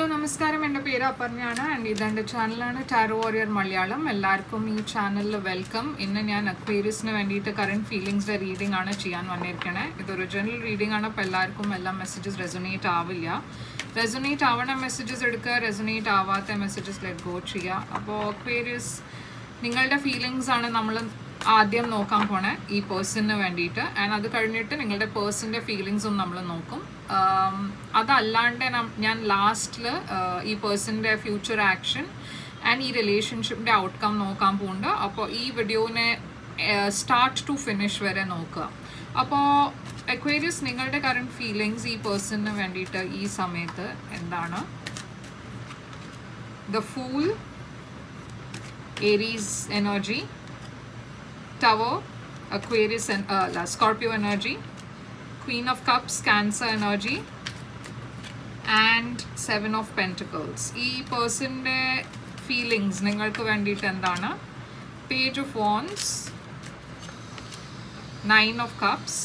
hello നമസ്കാരം എൻ്റെ പേര് അപർണയാണ് ആൻഡ് ഇതെൻ്റെ ചാനലാണ് ടാരോ വാരിയർ മലയാളം എല്ലാവർക്കും ഈ ചാനലിൽ വെൽക്കം ഇന്ന് ഞാൻ അക്വേരിയസിന് വേണ്ടിയിട്ട് കറണ്ട് ഫീലിങ്സിൻ്റെ റീഡിംഗ് ആണ് ചെയ്യാൻ വന്നിരിക്കണേ ഇതൊരു ജനറൽ റീഡിംഗ് ആണ് അപ്പോൾ എല്ലാവർക്കും എല്ലാം മെസ്സേജസ് റെസൊനേറ്റ് ആവില്ല റെസൊനേറ്റ് ആവണ മെസ്സേജസ് എടുക്കുക റെസൊനേറ്റ് ആവാത്ത മെസ്സേജസ് ലെറ്റ് ഗോ ചെയ്യുക അപ്പോൾ അക്വേരിയസ് നിങ്ങളുടെ ഫീലിങ്സ് ആണ് നമ്മൾ ആദ്യം നോക്കാൻ പോണേ ഈ പേഴ്സണിന് വേണ്ടിയിട്ട് ആൻഡ് അത് കഴിഞ്ഞിട്ട് നിങ്ങളുടെ പേഴ്സണിൻ്റെ ഫീലിങ്സും നമ്മൾ നോക്കും ആം, അതല്ലാണ്ട് നം- ഞാൻ ലാസ്റ്റിൽ ഈ പേഴ്സണിൻ്റെ ഫ്യൂച്ചർ ആക്ഷൻ ആൻഡ് ഈ റിലേഷൻഷിപ്പിൻ്റെ ഔട്ട്കം നോക്കാൻ പോകുന്നുണ്ട് അപ്പോൾ ഈ വീഡിയോനെ സ്റ്റാർട്ട് ടു ഫിനിഷ് വരെ നോക്കുക അപ്പോൾ എക്വേരിയസ് നിങ്ങളുടെ കറണ്ട് ഫീലിങ്സ് ഈ പേഴ്സണിന് വേണ്ടിയിട്ട് ഈ സമയത്ത് എന്താണ് the fool Aries energy, Tower, Aquarius and uh, la- Scorpio energy, Queen of Cups, Cancer energy, and seven of pentacles ഈ പേഴ്സണിൻ്റെ ഫീലിങ്സ് നിങ്ങൾക്ക് വേണ്ടിയിട്ട് എന്താണ് page of wands nine of cups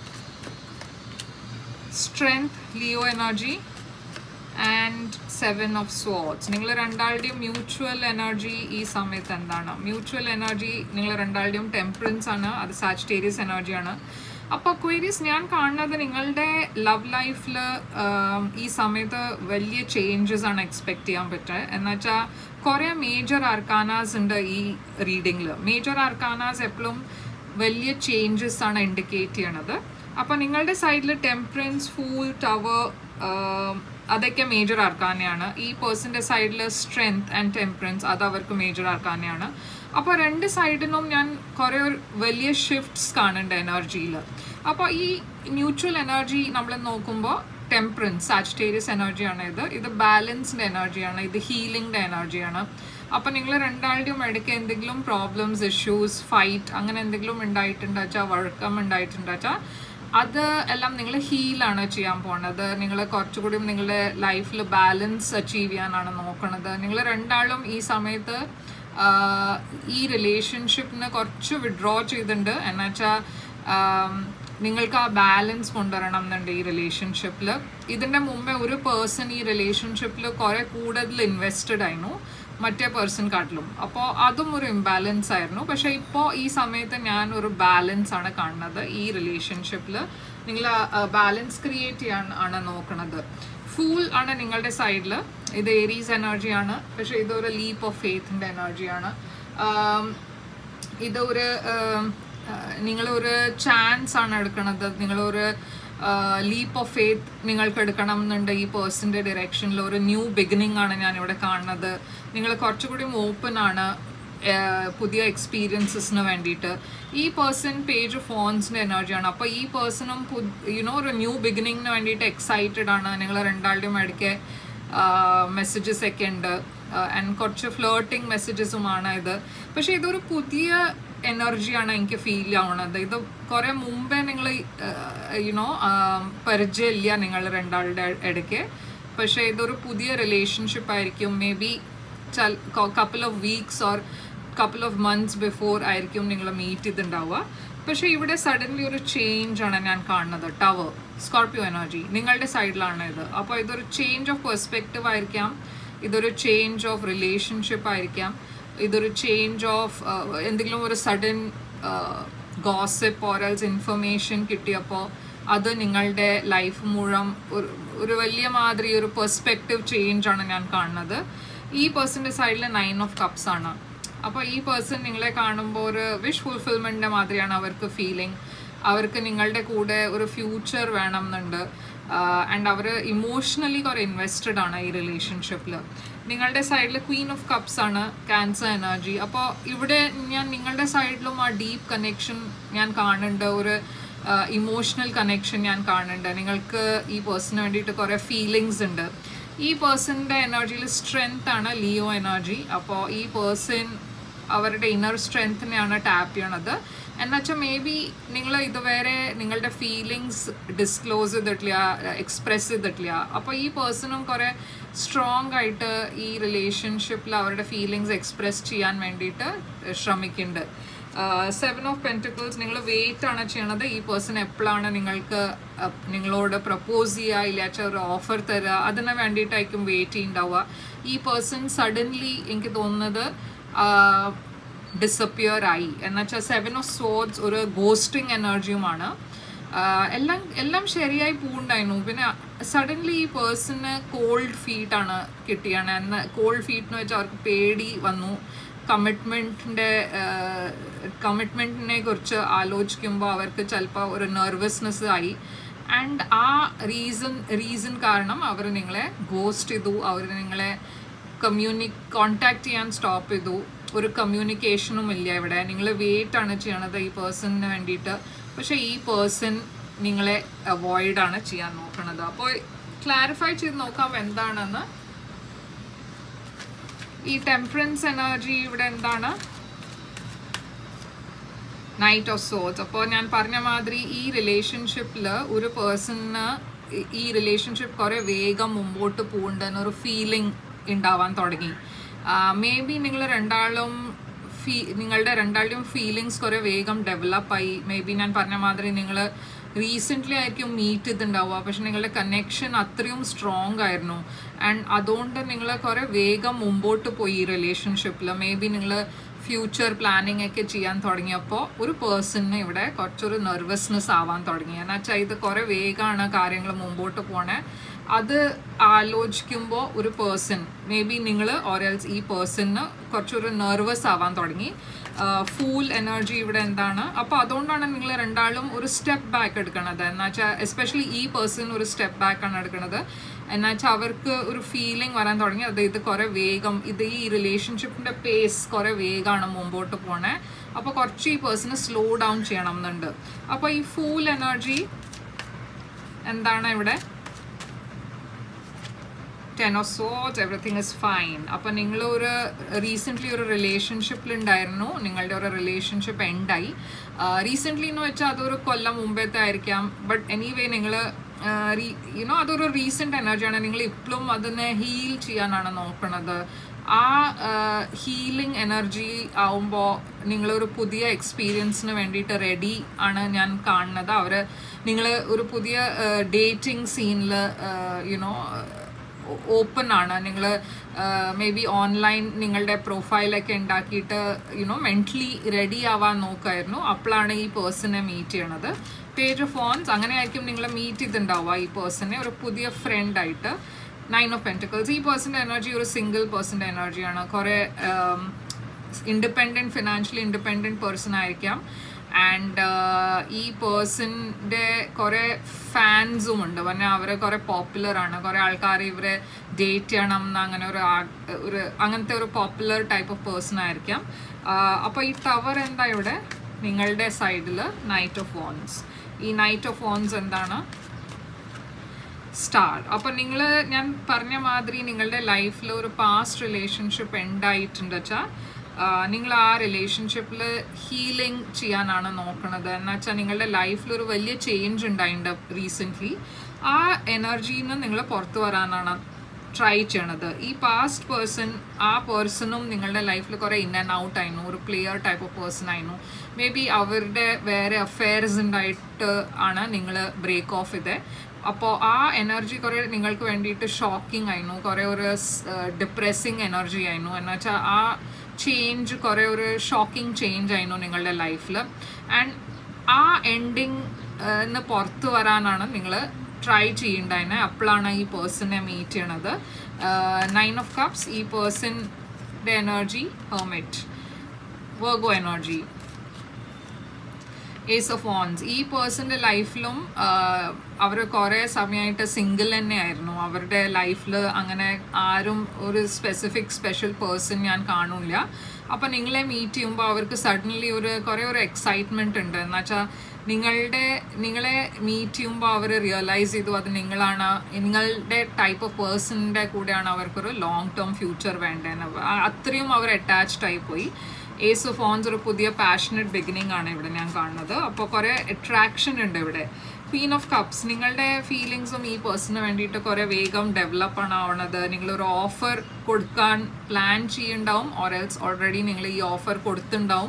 strength Leo energy and seven of swords നിങ്ങൾ രണ്ടാളുടെയും mutual energy ഈ സമയത്ത് എന്താണ് മ്യൂച്വൽ എനർജി നിങ്ങൾ രണ്ടാളുടെയും ടെമ്പറൻസ് ആണ് അത് സാജിറ്റേറിയസ് എനർജിയാണ് അപ്പോൾ ക്വയരീസ് ഞാൻ കാണുന്നത് നിങ്ങളുടെ ലവ് ലൈഫിൽ ഈ സമയത്ത് വലിയ ചേഞ്ചസ് ആണ് എക്സ്പെക്ട് ചെയ്യാൻ പറ്റുക എന്നുവെച്ചാൽ കുറേ മേജർ ആർക്കാനാസ് ഉണ്ട് ഈ റീഡിങ്ങിൽ മേജർ ആർക്കാനാസ് എപ്പോഴും വലിയ ചേഞ്ചസ് ആണ് ഇൻഡിക്കേറ്റ് ചെയ്യണത് അപ്പോൾ നിങ്ങളുടെ സൈഡിൽ ടെമ്പറൻസ് ഫൂൾ ടവർ അതൊക്കെ മേജർ ആർക്കാനെയാണ് ഈ പേഴ്സൻ്റെ സൈഡിൽ സ്ട്രെങ്ത് ആൻഡ് ടെമ്പറൻസ് അത് അവർക്ക് മേജർ ആർക്കാനെയാണ് അപ്പോൾ രണ്ട് സൈഡിനും ഞാൻ കുറേ ഒരു വലിയ ഷിഫ്റ്റ്സ് കാണുന്നുണ്ട് എനർജിയിൽ അപ്പോൾ ഈ ന്യൂട്രൽ എനർജി നമ്മൾ നോക്കുമ്പോൾ ടെമ്പറൻസ് സാജിറ്റേറിയസ് എനർജിയാണ് ഇത് ഇത് ബാലൻസ്ഡ് എനർജിയാണ് ഇത് ഹീലിംഗ്ഡ് എനർജിയാണ് അപ്പോൾ നിങ്ങൾ രണ്ടാളുടെയും ഇടയ്ക്ക് എന്തെങ്കിലും പ്രോബ്ലംസ് ഇഷ്യൂസ് ഫൈറ്റ് അങ്ങനെ എന്തെങ്കിലും ഉണ്ടായിട്ടുണ്ടോ വെച്ചാൽ വഴക്കം ഉണ്ടായിട്ടുണ്ടോ വെച്ചാൽ അത് എല്ലാം നിങ്ങൾ ഹീലാണ് ചെയ്യാൻ പോണത് നിങ്ങൾ കുറച്ചുകൂടി നിങ്ങളുടെ ലൈഫിൽ ബാലൻസ് അച്ചീവ് ചെയ്യാനാണ് നോക്കണത് നിങ്ങൾ രണ്ടാളും ഈ സമയത്ത് ആഹ്, ഈ റിലേഷൻഷിപ്പിന് കുറച്ച് വിഡ്രോ ചെയ്തിട്ടുണ്ട് എന്നുവെച്ചാൽ നിങ്ങൾക്ക് ആ ബാലൻസ് കൊണ്ടുവരണം എന്നുണ്ട് ഈ റിലേഷൻഷിപ്പിൽ ഇതിൻ്റെ മുമ്പേ ഒരു പേഴ്സൺ ഈ റിലേഷൻഷിപ്പിൽ കുറേ കൂടുതൽ ഇൻവെസ്റ്റഡ് ആയിരുന്നു മറ്റേ പേഴ്സൺ കാട്ടിലും അപ്പോൾ അതും ഒരു ഇംബാലൻസ് ആയിരുന്നു പക്ഷേ ഇപ്പോൾ ഈ സമയത്ത് ഞാൻ ഒരു ബാലൻസ് ആണ് കാണുന്നത് ഈ റിലേഷൻഷിപ്പിൽ നിങ്ങൾ ബാലൻസ് ക്രിയേറ്റ് ചെയ്യാൻ ആണ് നോക്കുന്നത് ഫൂൾ ആണ് നിങ്ങളുടെ സൈഡിൽ ഇത് ഏരീസ് എനർജിയാണ് പക്ഷേ ഇതൊരു ലീപ്പ് ഓഫ് ഫെയ്ത്തിൻ്റെ എനർജിയാണ് ഇതൊരു നിങ്ങളൊരു ചാൻസ് ആണ് എടുക്കണത് നിങ്ങളൊരു ലീപ്പ് ഓഫ് ഫെയ്ത്ത് നിങ്ങൾക്ക് എടുക്കണം എന്നുണ്ട് ഈ പേഴ്സൻ്റെ ഡിറക്ഷനിൽ ഒരു ന്യൂ ബിഗിനിങ് ആണ് ഞാൻ ഇവിടെ കാണുന്നത് നിങ്ങൾ കുറച്ചുകൂടി ഓപ്പൺ ആണ് ആഹ് പുതിയ എക്സ്പീരിയൻസസിന് വേണ്ടിയിട്ട് ഈ പേഴ്സൺ പേജ് ഓഫ് ഫോൺസിൻ്റെ എനർജിയാണ് അപ്പോൾ ഈ പേഴ്സണും യുനോ ഒരു ന്യൂ ബിഗിനിങ്ങിന് വേണ്ടിയിട്ട് എക്സൈറ്റഡ് ആണ് നിങ്ങൾ രണ്ടാളുടെയും ഇടയ്ക്ക് മെസ്സേജസ് ഒക്കെ ഉണ്ട് ആൻഡ് കുറച്ച് ഫ്ലേർട്ടിങ് മെസ്സേജസുമാണ് ഇത് പക്ഷേ ഇതൊരു പുതിയ എനർജിയാണ് എനിക്ക് ഫീൽ ആവണത് ഇത് കുറേ മുമ്പേ നിങ്ങൾ യുനോ പരിചയമില്ല നിങ്ങൾ രണ്ടാളുടെ ഇടയ്ക്ക് പക്ഷേ ഇതൊരു പുതിയ റിലേഷൻഷിപ്പ് ആയിരിക്കും maybe couple of weeks or couple of months before ആയിരിക്കും നിങ്ങൾ മീറ്റ് ചെയ്തിട്ടുണ്ടാവുക പക്ഷേ ഇവിടെ സഡൻലി ഒരു ചേഞ്ച് ആണ് ഞാൻ കാണുന്നത് ടവർ സ്കോർപ്പിയോ എനർജി നിങ്ങളുടെ സൈഡിലാണ് ഇത് അപ്പോൾ ഇതൊരു ചേഞ്ച് ഓഫ് പെർസ്പെക്റ്റീവ് ആയിരിക്കാം ഇതൊരു ചേഞ്ച് ഓഫ് റിലേഷൻഷിപ്പ് ആയിരിക്കാം ഇതൊരു ചേഞ്ച് ഓഫ് എന്തെങ്കിലും ഒരു സഡൻ ഗോസിപ്പ് ഓറൽസ് ഇൻഫർമേഷൻ കിട്ടിയപ്പോൾ അത് നിങ്ങളുടെ ലൈഫ് മുഴുവൻ ഒരു ഒരു വലിയ മാതിരി ഒരു പെർസ്പെക്റ്റീവ് ചേഞ്ച് ആണ് ഞാൻ കാണുന്നത് ഈ പേഴ്സൻ്റെ സൈഡിൽ നയൻ ഓഫ് കപ്സ് ആണ് അപ്പോൾ ഈ പേഴ്സൺ നിങ്ങളെ കാണുമ്പോൾ ഒരു വിഷ് ഫുൾഫിൽമെൻറ്റിൻ്റെ മാതിരിയാണ് അവർക്ക് ഫീലിംഗ് അവർക്ക് നിങ്ങളുടെ കൂടെ ഒരു ഫ്യൂച്ചർ വേണം എന്നുണ്ട് ആൻഡ് അവർ ഇമോഷണലി കുറേ ഇൻവെസ്റ്റഡ് ആണ് ഈ റിലേഷൻഷിപ്പിൽ നിങ്ങളുടെ സൈഡിൽ ക്വീൻ ഓഫ് കപ്സ് ആണ് ക്യാൻസർ എനർജി അപ്പോൾ ഇവിടെ ഞാൻ നിങ്ങളുടെ സൈഡിലും ആ ഡീപ്പ് കണക്ഷൻ ഞാൻ കാണുന്നുണ്ട് ഒരു ഇമോഷണൽ കണക്ഷൻ ഞാൻ കാണുന്നുണ്ട് നിങ്ങൾക്ക് ഈ പേഴ്സണിന് വേണ്ടിയിട്ട് കുറേ ഫീലിങ്സ് ഉണ്ട് ഈ പേഴ്സണിൻ്റെ എനർജിയിൽ സ്ട്രെങ്ത് ആണ് ലിയോ എനർജി അപ്പോൾ ഈ പേഴ്സൺ അവരുടെ ഇന്നർ സ്ട്രെങ്ത്തിനെയാണ് ടാപ്പ് ചെയ്യണത് എന്നുവെച്ചാൽ മേ ബി നിങ്ങൾ ഇതുവരെ നിങ്ങളുടെ ഫീലിങ്സ് ഡിസ്ക്ലോസ് ചെയ്തിട്ടില്ല എക്സ്പ്രെസ് ചെയ്തിട്ടില്ല അപ്പോൾ ഈ പേഴ്സണും കുറേ സ്ട്രോങ് ആയിട്ട് ഈ റിലേഷൻഷിപ്പിൽ അവരുടെ ഫീലിങ്സ് എക്സ്പ്രെസ് ചെയ്യാൻ വേണ്ടിയിട്ട് ശ്രമിക്കുന്നുണ്ട് സെവൻ ഓഫ് പെൻറ്റിക്കിൾസ് നിങ്ങൾ വെയിറ്റ് ആണ് ചെയ്യണത് ഈ പേഴ്സൺ എപ്പോഴാണ് നിങ്ങൾക്ക് അഹ്, നിങ്ങളോട് പ്രപ്പോസ് ചെയ്യുക ഇല്ലാച്ച ഒരു ഓഫർ തരിക അതിന് വേണ്ടിയിട്ടായിരിക്കും വെയിറ്റ് ചെയ്യുന്നുണ്ടാവുക ഈ പേഴ്സൺ സഡൻലി എനിക്ക് തോന്നുന്നത് ഡിസപ്പിയർ ആയി എന്നുവെച്ചാൽ സെവൻ ഓഫ് സോഡ്സ് ഒരു ഗോസ്റ്റിംഗ് എനർജിയുമാണ് ആഹ് എല്ലാം എല്ലാം ശരിയായി പോകുന്നുണ്ടായിരുന്നു പിന്നെ സഡൻലി ഈ പേഴ്സണ് കോൾഡ് ഫീറ്റ് ആണ് കിട്ടിയാണ് എന്ന് കോൾഡ് ഫീറ്റ് എന്ന് വെച്ചാൽ അവർക്ക് പേടി വന്നു കമ്മിറ്റ്മെൻറ്റിൻ്റെ കമ്മിറ്റ്മെൻറ്റിനെ കുറിച്ച് ആലോചിക്കുമ്പോൾ അവർക്ക് ചിലപ്പോൾ ഒരു നെർവസ്നെസ് ആയി ആൻഡ് ആ റീസൺ റീസൺ കാരണം അവർ നിങ്ങളെ ഗോസ്റ്റ് ചെയ്തു അവർ നിങ്ങളെ കമ്മ്യൂണി കോണ്ടാക്ട് ചെയ്യാൻ സ്റ്റോപ്പ് ചെയ്തു ഒരു കമ്മ്യൂണിക്കേഷനും ഇല്ല ഇവിടെ നിങ്ങൾ വെയിറ്റ് ആണ് ചെയ്യണത് ഈ പേഴ്സണിന് വേണ്ടിയിട്ട് പക്ഷെ ഈ പേഴ്സൺ നിങ്ങളെ അവോയ്ഡ് ആണ് ചെയ്യാൻ നോക്കണത് അപ്പോൾ ക്ലാരിഫൈ ചെയ്ത് നോക്കാം എന്താണെന്ന് ഈ ടെമ്പറൻസ് എനർജി ഇവിടെ എന്താണ് നൈറ്റ് ഓഫ് സോൾസ് അപ്പോൾ ഞാൻ പറഞ്ഞ മാതിരി ഈ റിലേഷൻഷിപ്പിൽ ഒരു പേഴ്സണിന് ഈ റിലേഷൻഷിപ്പ് കുറേ വേഗം മുമ്പോട്ട് പോകുന്നുണ്ടെന്നൊരു ഫീലിംഗ് ഉണ്ടാവാൻ തുടങ്ങി മേ ബി നിങ്ങൾ രണ്ടാളും ഫീ നിങ്ങളുടെ രണ്ടാളുടെയും ഫീലിങ്സ് കുറേ വേഗം ഡെവലപ്പായി മേ ബി ഞാൻ പറഞ്ഞ മാതിരി നിങ്ങൾ റീസെൻ്റ്ലി ആയിരിക്കും മീറ്റ് ചെയ്തിട്ടുണ്ടാവുക പക്ഷെ നിങ്ങളുടെ കണക്ഷൻ അത്രയും സ്ട്രോങ് ആയിരുന്നു ആൻഡ് അതുകൊണ്ട് നിങ്ങൾ കുറേ വേഗം മുമ്പോട്ട് പോയി ഈ റിലേഷൻഷിപ്പിൽ മേ ബി നിങ്ങൾ ഫ്യൂച്ചർ പ്ലാനിങ് ഒക്കെ ചെയ്യാൻ തുടങ്ങിയപ്പോൾ ഒരു പേഴ്സണിന് ഇവിടെ കുറച്ചൊരു നെർവസ്നെസ് ആവാൻ തുടങ്ങി എന്ന് വെച്ചാൽ ഇത് കുറേ വേഗമാണ് കാര്യങ്ങൾ മുമ്പോട്ട് പോണേ അത് ആലോചിക്കുമ്പോൾ ഒരു പേഴ്സൺ മേ ബി നിങ്ങൾ ഓരൽസ് ഈ പേഴ്സണിന് കുറച്ചൊരു നെർവസ് ആവാൻ തുടങ്ങി ഫൂൾ എനർജി ഇവിടെ എന്താണ് അപ്പോൾ അതുകൊണ്ടാണ് നിങ്ങൾ രണ്ടാളും ഒരു സ്റ്റെപ്പ് ബാക്ക് എടുക്കണത് എന്നുവെച്ചാൽ എസ്പെഷ്യലി ഈ പേഴ്സൺ ഒരു സ്റ്റെപ്പ് ബാക്ക് ആണ് എടുക്കുന്നത് എന്നുവെച്ചാൽ അവർക്ക് ഒരു ഫീലിംഗ് വരാൻ തുടങ്ങി അത് ഇത് കുറേ വേഗം ഇത് ഈ റിലേഷൻഷിപ്പിൻ്റെ പേസ് കുറേ വേഗമാണ് മുമ്പോട്ട് പോണേ അപ്പോൾ കുറച്ച് ഈ പേഴ്സണ് സ്ലോ ഡൗൺ ചെയ്യണം എന്നുണ്ട് അപ്പോൾ ഈ ഫൂൾ എനർജി എന്താണ് ഇവിടെ ten of swords everything is fine അപ്പം നിങ്ങൾ ഒരു റീസെൻ്റ്ലി ഒരു റിലേഷൻഷിപ്പിൽ ഉണ്ടായിരുന്നു നിങ്ങളുടെ ഒരു റിലേഷൻഷിപ്പ് എൻഡായി റീസെൻ്റ്ലി എന്ന് വെച്ചാൽ അതൊരു കൊല്ലം മുമ്പത്തെ ആയിരിക്കാം ബട്ട് എനിവേ നിങ്ങൾ യുനോ അതൊരു റീസെൻ്റ് എനർജിയാണ് നിങ്ങൾ ഇപ്പോഴും അതിനെ ഹീൽ ചെയ്യാനാണ് നോക്കുന്നത് ആ ഹീലിംഗ് എനർജി ആവുമ്പോൾ നിങ്ങളൊരു പുതിയ എക്സ്പീരിയൻസിന് വേണ്ടിയിട്ട് റെഡി ആണ് ഞാൻ കാണുന്നത് അവർ നിങ്ങൾ ഒരു പുതിയ ഡേറ്റിംഗ് സീനിൽ യുനോ ഓപ്പൺ ആണ് നിങ്ങൾ മേ ബി ഓൺലൈൻ നിങ്ങളുടെ പ്രൊഫൈലൊക്കെ ഉണ്ടാക്കിയിട്ട് യുനോ മെൻ്റലി റെഡി ആവാൻ നോക്കായിരുന്നു അപ്പോഴാണ് ഈ പേഴ്സണെ മീറ്റ് ചെയ്യണത് പേജ് ഓഫ് ഫോൺസ് അങ്ങനെ ആയിരിക്കും നിങ്ങൾ മീറ്റ് ചെയ്തിട്ടുണ്ടാവുക ഈ പേഴ്സണെ ഒരു പുതിയ ഫ്രണ്ട് ആയിട്ട് നയൻ ഓഫ് പെൻറ്റിക്കിൾസ് ഈ പേഴ്സൻ്റെ എനർജി ഒരു സിംഗിൾ പേഴ്സൻ്റെ എനർജിയാണ് കുറേ ഇൻഡിപെൻഡൻറ്റ് ഫിനാൻഷ്യലി ഇൻഡിപെൻഡൻറ്റ് പേഴ്സൺ ആയിരിക്കാം ആൻഡ് ഈ പേഴ്സൻ്റെ കുറേ ഫാൻസും ഉണ്ട് പറഞ്ഞാൽ അവരെ കുറേ പോപ്പുലർ ആണ് കുറേ ആൾക്കാർ ഇവരെ ഡേറ്റ് ചെയ്യണം എന്ന് അങ്ങനെ ഒരു ഒരു അങ്ങനത്തെ ഒരു പോപ്പുലർ ടൈപ്പ് ഓഫ് പേഴ്സൺ ആയിരിക്കാം അപ്പോൾ ഈ ടവർ എന്താ ഇവിടെ നിങ്ങളുടെ സൈഡിൽ നൈറ്റ് ഓഫ് വോൺസ് ഈ നൈറ്റ് ഓഫ് വോൺസ് എന്താണ് സ്റ്റാർ അപ്പം നിങ്ങൾ ഞാൻ പറഞ്ഞ മാതിരി നിങ്ങളുടെ ലൈഫിൽ ഒരു പാസ്റ്റ് റിലേഷൻഷിപ്പ് എൻഡായിട്ടുണ്ട് വെച്ചാൽ നിങ്ങൾ ആ റിലേഷൻഷിപ്പിൽ ഹീലിംഗ് ചെയ്യാനാണ് നോക്കുന്നത് എന്ന് വെച്ചാൽ നിങ്ങളുടെ ലൈഫിൽ ഒരു വലിയ ചേഞ്ച് ഉണ്ടായിട്ടുണ്ട് റീസെൻ്റ്ലി ആ എനർജിയിൽ നിന്ന് നിങ്ങൾ പുറത്തു വരാനാണ് ട്രൈ ചെയ്യണത് ഈ പാസ്റ്റ് പേഴ്സൺ ആ പേഴ്സണും നിങ്ങളുടെ ലൈഫിൽ കുറേ ഇൻ ആൻഡ് ഔട്ട് ആയിരുന്നു ഒരു പ്ലെയർ ടൈപ്പ് ഓഫ് പേഴ്സൺ ആയിരുന്നു മേ ബി അവരുടെ വേറെ അഫെയർസ് ഉണ്ടായിട്ട് ആണ് നിങ്ങൾ ബ്രേക്ക് ഓഫ് ചെയ്തത് അപ്പോൾ ആ എനർജി കുറേ നിങ്ങൾക്ക് വേണ്ടിയിട്ട് ഷോക്കിംഗ് ആയിരുന്നു കുറേ ഒരു ഡിപ്രസ്സിങ് എനർജി ആയിരുന്നു എന്ന് വെച്ചാൽ ആ ചേഞ്ച് കുറേ ഒരു ഷോക്കിംഗ് ചേഞ്ച് ആയിരുന്നു നിങ്ങളുടെ ലൈഫിൽ ആൻഡ് ആ എൻഡിങ് പുറത്ത് വരാനാണ് നിങ്ങൾ ട്രൈ ചെയ്യണ്ടായിനെ അപ്പോഴാണ് ഈ പേഴ്സണെ മീറ്റ് ചെയ്യണത് നയൻ ഓഫ് കപ്സ് ഈ പേഴ്സൻ്റെ energy hermit Virgo energy ace of wands ഈ പേഴ്സൻ്റെ ലൈഫിലും അവർ കുറേ സമയമായിട്ട് സിംഗിൾ തന്നെ ആയിരുന്നു അവരുടെ ലൈഫിൽ അങ്ങനെ ആരും ഒരു സ്പെസിഫിക് സ്പെഷ്യൽ പേഴ്സൺ ഞാൻ കാണില്ല അപ്പം നിങ്ങളെ മീറ്റ് ചെയ്യുമ്പോൾ അവർക്ക് സഡൻലി ഒരു കുറേ ഒരു എക്സൈറ്റ്മെൻറ്റ് ഉണ്ട് എന്നുവെച്ചാൽ നിങ്ങളുടെ നിങ്ങളെ മീറ്റ് ചെയ്യുമ്പോൾ അവർ റിയലൈസ് ചെയ്തു അത് നിങ്ങളാണ് നിങ്ങളുടെ ടൈപ്പ് ഓഫ് പേഴ്സണിൻ്റെ കൂടെയാണ് അവർക്കൊരു ലോങ് ടേം ഫ്യൂച്ചർ വേണ്ടതെന്ന് അത്രയും അവർ അറ്റാച്ച്ഡ് ആയി പോയി ഏസ് ഓഫ് ഓൺസ് ഒരു പുതിയ പാഷനറ്റ് ബിഗിനിങ് ആണ് ഇവിടെ ഞാൻ കാണുന്നത് അപ്പോൾ കുറേ അട്രാക്ഷൻ ഉണ്ട് ഇവിടെ ക്വീൻ ഓഫ് കപ്സ് നിങ്ങളുടെ ഫീലിങ്സും ഈ പേഴ്സണിന് വേണ്ടിയിട്ട് കുറേ വേഗം ഡെവലപ്പ് ആണ് ആവണത് നിങ്ങളൊരു ഓഫർ കൊടുക്കാൻ പ്ലാൻ ചെയ്യുന്നുണ്ടാവും ഓർ എൽസ് ഓൾറെഡി നിങ്ങൾ ഈ ഓഫർ കൊടുത്തിട്ടുണ്ടാവും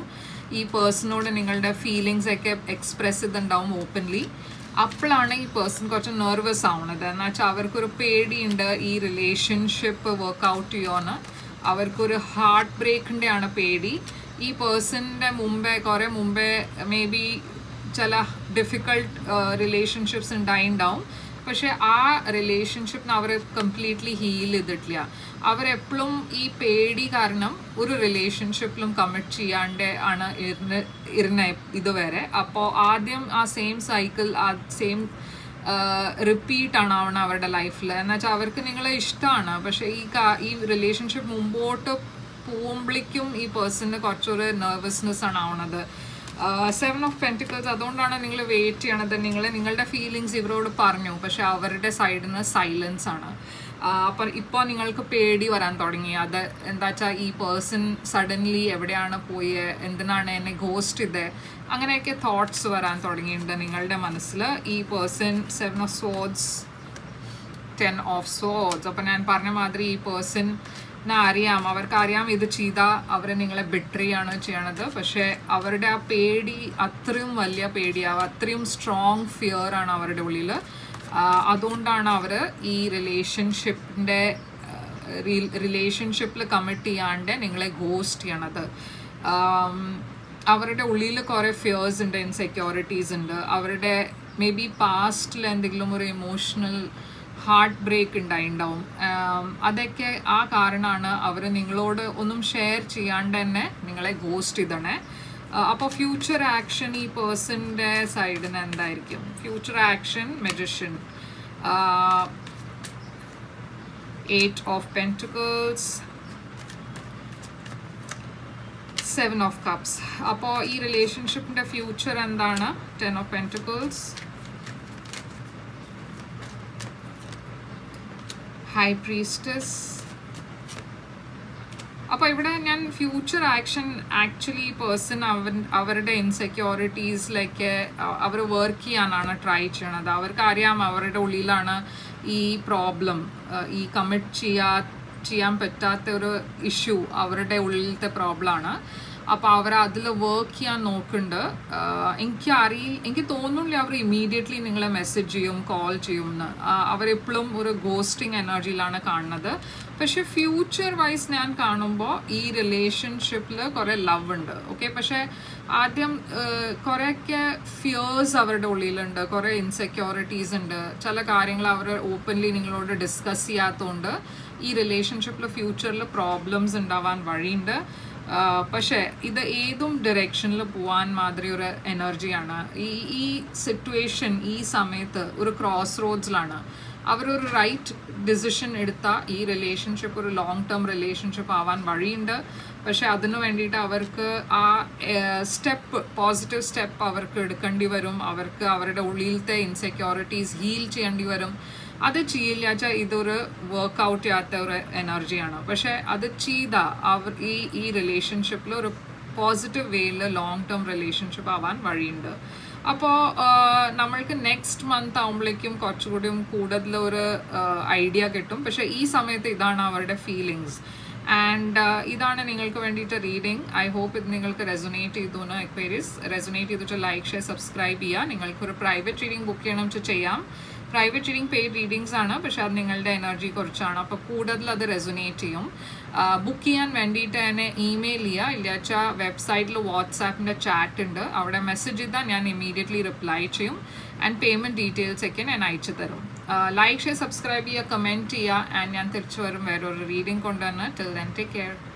ഈ പേഴ്സണോട് നിങ്ങളുടെ ഫീലിങ്സ് ഒക്കെ എക്സ്പ്രസ് ചെയ്തിട്ടുണ്ടാവും ഓപ്പൺലി അപ്പോഴാണ് ഈ പേഴ്സൺ കുറച്ച് നെർവസ് ആവുന്നത് എന്ന് വെച്ചാൽ അവർക്കൊരു പേടിയുണ്ട് ഈ റിലേഷൻഷിപ്പ് വർക്ക് ഔട്ട് ചെയ്യുമെന്ന് അവർക്കൊരു ഹാർട്ട് ബ്രേക്കിൻ്റെ ആണ് പേടി ഈ പേഴ്സണിൻ്റെ മുമ്പേ കുറേ മുമ്പേ മേ ബി ചില ഡിഫിക്കൾട്ട് റിലേഷൻഷിപ്സ് ഉണ്ടായിണ്ടാവും പക്ഷെ ആ റിലേഷൻഷിപ്പിന് അവർ കംപ്ലീറ്റ്ലി ഹീൽ ചെയ്തിട്ടില്ല അവരെപ്പോഴും ഈ പേടി കാരണം ഒരു റിലേഷൻഷിപ്പിലും കമ്മിറ്റ് ചെയ്യാണ്ട് ആണ് ഇരുന്ന് ഇരുന്ന ഇതുവരെ അപ്പോൾ ആദ്യം ആ സെയിം സൈക്കിൾ ആ സെയിം റിപ്പീറ്റ് ആണ് ആവണം അവരുടെ ലൈഫിൽ എന്ന് വെച്ചാൽ അവർക്ക് നിങ്ങളെ ഇഷ്ടമാണ് പക്ഷെ ഈ കാ- ഈ റിലേഷൻഷിപ്പ് മുമ്പോട്ട് പോകുമ്പോഴേക്കും ഈ പേഴ്സണിന് കുറച്ചൊരു നെർവസ്നെസ് ആണ് ആവണത് സെവൻ ഓഫ് പെൻറ്റിക്കിൾസ് അതുകൊണ്ടാണ് നിങ്ങൾ വെയിറ്റ് ചെയ്യണത് നിങ്ങൾ നിങ്ങളുടെ ഫീലിങ്സ് ഇവരോട് പറഞ്ഞു പക്ഷെ അവരുടെ സൈഡിൽ നിന്ന് സൈലൻസ് ആണ് അപ്പം ഇപ്പോൾ നിങ്ങൾക്ക് പേടി വരാൻ തുടങ്ങി അത് എന്താ വെച്ചാൽ ഈ പേഴ്സൺ സഡൻലി എവിടെയാണ് പോയി എന്തിനാണ് എന്നെ ഗോസ്റ്റ് ചെയ്തത് അങ്ങനെയൊക്കെ തോട്ട്സ് വരാൻ തുടങ്ങിയിട്ടുണ്ട് നിങ്ങളുടെ മനസ്സിൽ ഈ person seven of swords ten of swords അപ്പം ഞാൻ പറഞ്ഞ മാതിരി ഈ പേഴ്സൺ അറിയാം അവർക്ക് അറിയാം ഇത് ചെയ്താൽ അവർ നിങ്ങളെ ബെറ്ററി ആണ് ചെയ്യണത് പക്ഷേ അവരുടെ ആ പേടി അത്രയും വലിയ പേടിയാവും അത്രയും സ്ട്രോങ് ഫിയർ ആണ് അവരുടെ ഉള്ളിൽ അതുകൊണ്ടാണ് അവർ ഈ റിലേഷൻഷിപ്പിൻ്റെ റിലേഷൻഷിപ്പിൽ കമ്മിറ്റ് ചെയ്യാണ്ട് നിങ്ങളെ ഗോസ്റ്റ് ചെയ്യണത് ആം, അവരുടെ ഉള്ളിൽ കുറേ ഫിയേഴ്സ് ഉണ്ട് ഇൻസെക്യൂരിറ്റീസ് ഉണ്ട് അവരുടെ മേ ബി പാസ്റ്റിൽ എന്തെങ്കിലും ഒരു ഇമോഷണൽ ഹാർട്ട് ബ്രേക്ക് ഉണ്ടായിണ്ടാവും ആം, അതൊക്കെ ആ കാരണമാണ് അവർ നിങ്ങളോട് ഒന്നും ഷെയർ ചെയ്യാണ്ട് തന്നെ നിങ്ങളെ ഗോസ്റ്റ് ചെയ്തണേ അപ്പോൾ ഫ്യൂച്ചർ ആക്ഷൻ ഈ പേഴ്സൻ്റെ സൈഡിൽ നിന്ന് എന്തായിരിക്കും future action magician eight of pentacles seven of cups അപ്പോൾ ഈ റിലേഷൻഷിപ്പിൻ്റെ ഫ്യൂച്ചർ എന്താണ് ten of pentacles high priestess അപ്പോൾ ഇവിടെ ഞാൻ ഫ്യൂച്ചർ ആക്ഷൻ ആക്ച്വലി പേഴ്സൺ അവൻ അവരുടെ ഇൻസെക്യൂരിറ്റീസിലേക്ക് അവർ വർക്ക് ചെയ്യാനാണ് ട്രൈ ചെയ്യണത് അവർക്ക് അറിയാം അവരുടെ ഉള്ളിലാണ് ഈ പ്രോബ്ലം ഈ കമ്മിറ്റ് ചെയ്യാ ചെയ്യാൻ പറ്റാത്ത ഒരു ഇഷ്യൂ അവരുടെ ഉള്ളിലത്തെ പ്രോബ്ലമാണ് അപ്പോൾ അവർ അതിൽ വർക്ക് ചെയ്യാൻ നോക്കുന്നുണ്ട് ആഹ് എനിക്ക് അറിയില്ല എനിക്ക് തോന്നുന്നില്ല അവർ ഇമ്മീഡിയറ്റ്ലി നിങ്ങളെ മെസ്സേജ് ചെയ്യും കോൾ ചെയ്യും എന്ന് അവരെപ്പോഴും ഒരു ഗോസ്റ്റിംഗ് എനർജിയിലാണ് കാണുന്നത് പക്ഷെ ഫ്യൂച്ചർ വൈസ് ഞാൻ കാണുമ്പോൾ ഈ റിലേഷൻഷിപ്പിൽ കുറേ ലവ് ഉണ്ട് ഓക്കെ പക്ഷെ ആദ്യം ആഹ് കുറേയൊക്കെ ഫിയേഴ്സ് അവരുടെ ഉള്ളിലുണ്ട് കുറേ ഇൻസെക്യൂരിറ്റീസ് ഉണ്ട് ചില കാര്യങ്ങൾ അവർ ഓപ്പൺലി നിങ്ങളോട് ഡിസ്കസ് ചെയ്യാത്തതുകൊണ്ട് ഈ റിലേഷൻഷിപ്പിൽ ഫ്യൂച്ചറിൽ പ്രോബ്ലംസ് ഉണ്ടാവാൻ വഴിയുണ്ട് ആഹ് പക്ഷേ ഇത് ഏതും ഡയറക്ഷനിൽ പോവാൻ മാതിരി ഒരു എനർജിയാണ് ഈ ഈ സിറ്റുവേഷൻ ഈ സമയത്ത് ഒരു ക്രോസ് റോഡ്സിലാണ് അവരൊരു റൈറ്റ് ഡിസിഷൻ എടുത്താൽ ഈ റിലേഷൻഷിപ്പ് ഒരു ലോങ് ടേം റിലേഷൻഷിപ്പ് ആവാൻ വഴിയുണ്ട് പക്ഷെ അതിനു വേണ്ടിയിട്ട് അവർക്ക് ആ സ്റ്റെപ്പ് പോസിറ്റീവ് സ്റ്റെപ്പ് അവർക്ക് എടുക്കേണ്ടി വരും അവർക്ക് അവരുടെ ഉള്ളിലത്തെ ഇൻസെക്യൂരിറ്റീസ് ഹീൽ ചെയ്യേണ്ടി വരും അത് ചെയ്യില്ല വെച്ചാൽ ഇതൊരു വർക്കൗട്ട് ചെയ്യാത്ത ഒരു എനർജിയാണ് പക്ഷെ അത് ചെയ്ത അവർ ഈ ഈ റിലേഷൻഷിപ്പിൽ ഒരു പോസിറ്റീവ് വേയിൽ ലോങ് ടേം റിലേഷൻഷിപ്പ് ആവാൻ വഴിയുണ്ട് അപ്പോൾ നമ്മൾക്ക് നെക്സ്റ്റ് മന്ത് ആകുമ്പോഴേക്കും കുറച്ചുകൂടിയും കൂടുതൽ ഒരു ഐഡിയ കിട്ടും പക്ഷെ ഈ സമയത്ത് ഇതാണ് അവരുടെ ഫീലിങ്സ് ആൻഡ് ഇതാണ് നിങ്ങൾക്ക് വേണ്ടിയിട്ട് റീഡിങ് ഐ ഹോപ്പ് ഇത് നിങ്ങൾക്ക് റെസൊനേറ്റ് ചെയ്തു എന്ന് എക്വയറീസ് റെസൊനേറ്റ് ചെയ്തിട്ട് ലൈക്ക് ഷെയർ സബ്സ്ക്രൈബ് ചെയ്യുക നിങ്ങൾക്കൊരു പ്രൈവറ്റ് റീഡിംഗ് ബുക്ക് ചെയ്യണം വെച്ചാൽ ചെയ്യാം പ്രൈവറ്റ് റീഡിംഗ് പെയ്ഡ് റീഡിങ്സ് ആണ് പക്ഷെ അത് നിങ്ങളുടെ എനർജി കുറച്ചാണ് അപ്പോൾ കൂടുതൽ അത് റെസൊനേറ്റ് ചെയ്യും ബുക്ക് ചെയ്യാൻ വേണ്ടിയിട്ട് തന്നെ ഇമെയിൽ ചെയ്യുക ഇല്ലാച്ചാൽ വെബ്സൈറ്റിൽ വാട്സാപ്പിൻ്റെ ചാറ്റ് ഉണ്ട് അവിടെ മെസ്സേജ് ചെയ്താൽ ഞാൻ ഇമീഡിയറ്റ്ലി റിപ്ലൈ ചെയ്യും ആൻഡ് പേയ്മെൻറ്റ് ഡീറ്റെയിൽസ് ഒക്കെ ഞാൻ അയച്ചു തരും ലൈക്ക് ഷെയർ സബ്സ്ക്രൈബ് ചെയ്യുക കമൻറ്റ് ചെയ്യുക ആൻഡ് ഞാൻ തിരിച്ചു വരും വേറൊരു റീഡിംഗ് കൊണ്ടുവന്ന് ടിൽ ദെൻ ടേക്ക് കെയർ